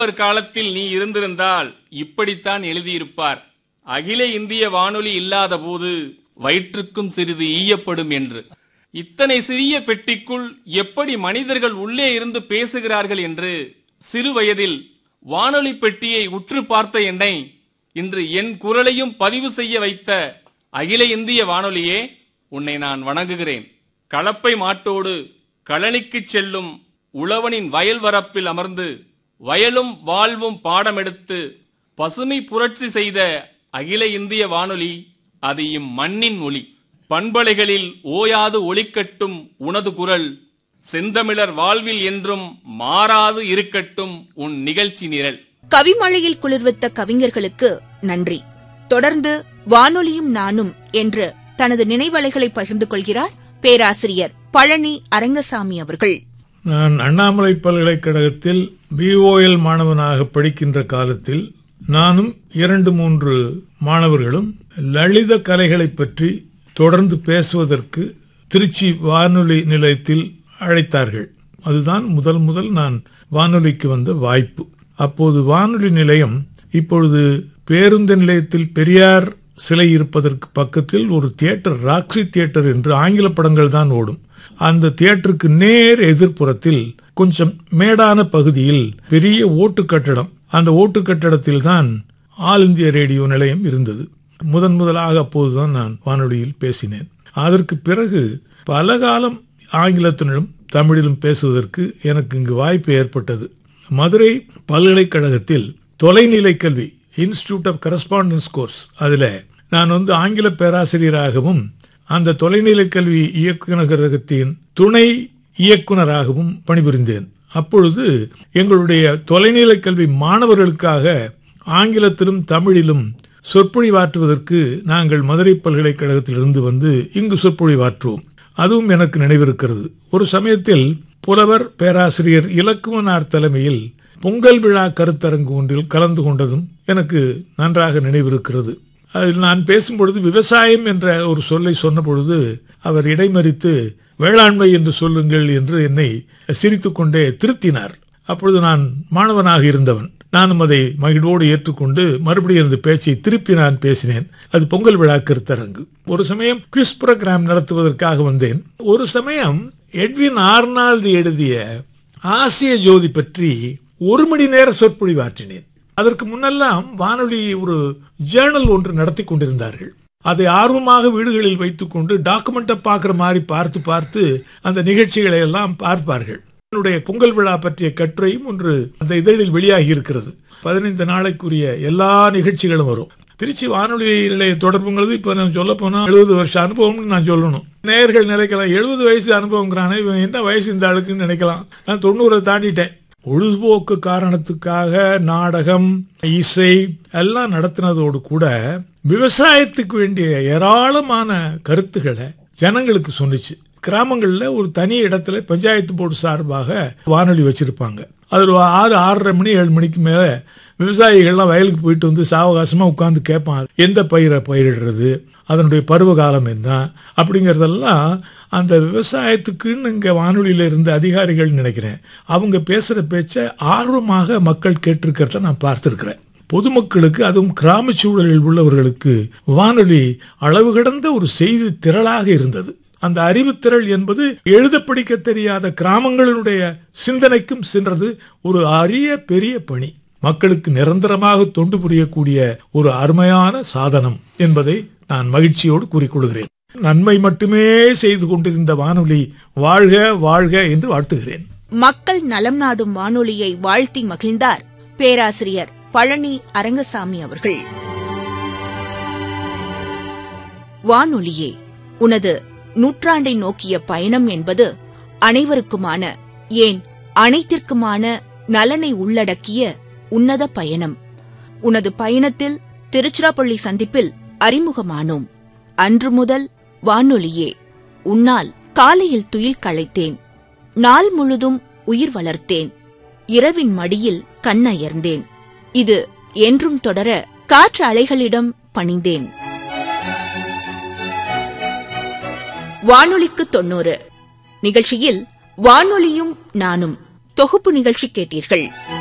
ஒரு காலத்தில் நீ இருந்திருந்தால் இப்படித்தான் எழுதியிருப்பார் அகில இந்திய வானொலி இல்லாத போது வயிற்றுக்கும் சிறிது ஈயப்படும் என்று இத்தனை சிறிய பெட்டிக்குள் எப்படி மனிதர்கள் உள்ளே இருந்து பேசுகிறார்கள் என்று சிறு வயதில் வானொலி பெட்டியை உற்று பார்த்த என்னை இன்று என் குரலையும் பதிவு செய்ய வைத்த அகில இந்திய வானொலியே உன்னை நான் வணங்குகிறேன் களப்பை மாட்டோடு கழனிக்குச் செல்லும் உழவனின் வயல் வரப்பில் அமர்ந்து வயலும் வாழ்வும் பாடமெடுத்து பசுமை புரட்சி செய்த அகில இந்திய வானொலி அது இம்மண்ணின் ஒளி பண்பலைகளில் ஓயாது ஒலிக்கட்டும் உனது குரல் செந்தமிழர் வாழ்வில் என்றும் மாறாது இருக்கட்டும் உன் நிகழ்ச்சி நிரல் கவிமழையில் குளிர்வித்த கவிஞர்களுக்கு நன்றி தொடர்ந்து வானொலியும் நானும் என்று தனது நினைவலைகளை பகிர்ந்து கொள்கிறார் பேராசிரியர் பழனி அரங்கசாமி அவர்கள் நான் அண்ணாமலை பல்கலைக்கழகத்தில் பிஓஎல் மாணவனாக படிக்கின்ற காலத்தில் நானும் இரண்டு மூன்று மாணவர்களும் லலித கலைகளை பற்றி தொடர்ந்து பேசுவதற்கு திருச்சி வானொலி நிலையத்தில் அழைத்தார்கள் அதுதான் முதல் முதல் நான் வானொலிக்கு வந்த வாய்ப்பு அப்போது வானொலி நிலையம் இப்பொழுது பேருந்து நிலையத்தில் பெரியார் சிலை இருப்பதற்கு பக்கத்தில் ஒரு தியேட்டர் ராக்ஸி தியேட்டர் என்று ஆங்கில படங்கள் தான் ஓடும் அந்த தியேட்டருக்கு நேர் எதிர்ப்புறத்தில் கொஞ்சம் மேடான பகுதியில் பெரிய ஓட்டு கட்டடம் அந்த ஓட்டு கட்டடத்தில் தான் ஆல் இந்திய ரேடியோ நிலையம் இருந்தது முதன் முதலாக அப்போதுதான் நான் வானொலியில் பேசினேன் அதற்கு பிறகு பல காலம் ஆங்கிலத்திலும் தமிழிலும் பேசுவதற்கு எனக்கு இங்கு வாய்ப்பு ஏற்பட்டது மதுரை பல்கலைக்கழகத்தில் தொலைநிலை கல்வி இன்ஸ்டிடியூட் ஆஃப் கரஸ்பாண்டன்ஸ் கோர்ஸ் அதுல நான் வந்து ஆங்கில பேராசிரியராகவும் அந்த தொலைநிலை கல்வி இயக்குநரகத்தின் துணை இயக்குனராகவும் பணிபுரிந்தேன் அப்பொழுது எங்களுடைய தொலைநிலை கல்வி மாணவர்களுக்காக ஆங்கிலத்திலும் தமிழிலும் சொற்பொழிவாற்றுவதற்கு நாங்கள் மதுரை பல்கலைக்கழகத்திலிருந்து வந்து இங்கு சொற்பொழிவாற்றுவோம் அதுவும் எனக்கு நினைவிருக்கிறது ஒரு சமயத்தில் புலவர் பேராசிரியர் இலக்குவனார் தலைமையில் பொங்கல் விழா கருத்தரங்கு ஒன்றில் கலந்து கொண்டதும் எனக்கு நன்றாக நினைவிருக்கிறது அதில் நான் பேசும்பொழுது விவசாயம் என்ற ஒரு சொல்லை சொன்ன பொழுது அவர் இடைமறித்து வேளாண்மை என்று சொல்லுங்கள் என்று என்னை சிரித்துக்கொண்டே திருத்தினார் அப்பொழுது நான் மாணவனாக இருந்தவன் நானும் அதை மகிழ்வோடு ஏற்றுக்கொண்டு மறுபடியும் அந்த பேச்சை திருப்பி நான் பேசினேன் அது பொங்கல் விழா கருத்தரங்கு ஒரு சமயம் குவிஸ் ப்ரோக்ராம் நடத்துவதற்காக வந்தேன் ஒரு சமயம் எட்வின் ஆர்னால்டு எழுதிய ஆசிய ஜோதி பற்றி ஒரு மணி நேர சொற்பொழிவாற்றினேன் அதற்கு முன்னெல்லாம் வானொலி ஒரு ஜேர்னல் ஒன்று நடத்தி கொண்டிருந்தார்கள் அதை ஆர்வமாக வீடுகளில் வைத்துக்கொண்டு டாக்குமெண்ட்டை பார்க்குற மாதிரி பார்த்து பார்த்து அந்த நிகழ்ச்சிகளை எல்லாம் பார்ப்பார்கள் என்னுடைய பொங்கல் விழா பற்றிய கட்டுரையும் ஒன்று அந்த இதழில் வெளியாகி இருக்கிறது பதினைந்து நாளைக்குரிய எல்லா நிகழ்ச்சிகளும் வரும் திருச்சி வானொலி நிலைய தொடர்புங்கிறது இப்ப நான் சொல்ல போனா எழுபது வருஷ அனுபவம்னு நான் சொல்லணும் நேர்கள் நினைக்கலாம் எழுபது வயசு அனுபவங்கிறானே இவன் என்ன வயசு இந்த ஆளுக்குன்னு நினைக்கலாம் நான் தொண்ணூறை தாண்டிட்டேன் பொழுதுபோக்கு காரணத்துக்காக நாடகம் இசை எல்லாம் நடத்தினதோடு கூட விவசாயத்துக்கு வேண்டிய ஏராளமான கருத்துக்களை ஜனங்களுக்கு சொன்னிச்சு கிராமங்கள்ல ஒரு தனி இடத்துல பஞ்சாயத்து போர்டு சார்பாக வானொலி வச்சிருப்பாங்க அது ஆறு ஆறரை மணி ஏழு மணிக்கு மேல விவசாயிகள்லாம் வயலுக்கு போயிட்டு வந்து சாவகாசமா உட்கார்ந்து கேட்பான் எந்த பயிரை பயிரிடுறது அதனுடைய பருவ காலம் என்ன அப்படிங்கறதெல்லாம் அந்த விவசாயத்துக்குன்னு இங்க வானொலியில இருந்த அதிகாரிகள் நினைக்கிறேன் அவங்க பேசுற பேச்ச ஆர்வமாக மக்கள் கேட்டிருக்கிறத நான் பார்த்திருக்கிறேன் பொதுமக்களுக்கு அதுவும் கிராம சூழலில் உள்ளவர்களுக்கு வானொலி அளவு கடந்த ஒரு செய்தி திரளாக இருந்தது அந்த அறிவுத்திரள் என்பது எழுத படிக்க தெரியாத கிராமங்களினுடைய சிந்தனைக்கும் சென்றது ஒரு அரிய பெரிய பணி மக்களுக்கு நிரந்தரமாக தொண்டு புரியக்கூடிய ஒரு அருமையான சாதனம் என்பதை நான் மகிழ்ச்சியோடு கூறிக்கொள்கிறேன் நன்மை மட்டுமே செய்து கொண்டிருந்த வானொலி வாழ்க வாழ்க என்று வாழ்த்துகிறேன் மக்கள் நலம் நாடும் வானொலியை வாழ்த்தி மகிழ்ந்தார் பேராசிரியர் பழனி அரங்கசாமி அவர்கள் வானொலியே உனது நூற்றாண்டை நோக்கிய பயணம் என்பது அனைவருக்குமான ஏன் அனைத்திற்குமான நலனை உள்ளடக்கிய உன்னத பயணம் உனது பயணத்தில் திருச்சிராப்பள்ளி சந்திப்பில் அறிமுகமானோம் அன்று முதல் வானொலியே உன்னால் காலையில் துயில் களைத்தேன் நாள் முழுதும் உயிர் வளர்த்தேன் இரவின் மடியில் கண்ணயர்ந்தேன் இது என்றும் தொடர காற்று அலைகளிடம் பணிந்தேன் வானொலிக்கு தொண்ணூறு நிகழ்ச்சியில் வானொலியும் நானும் தொகுப்பு நிகழ்ச்சி கேட்டீர்கள்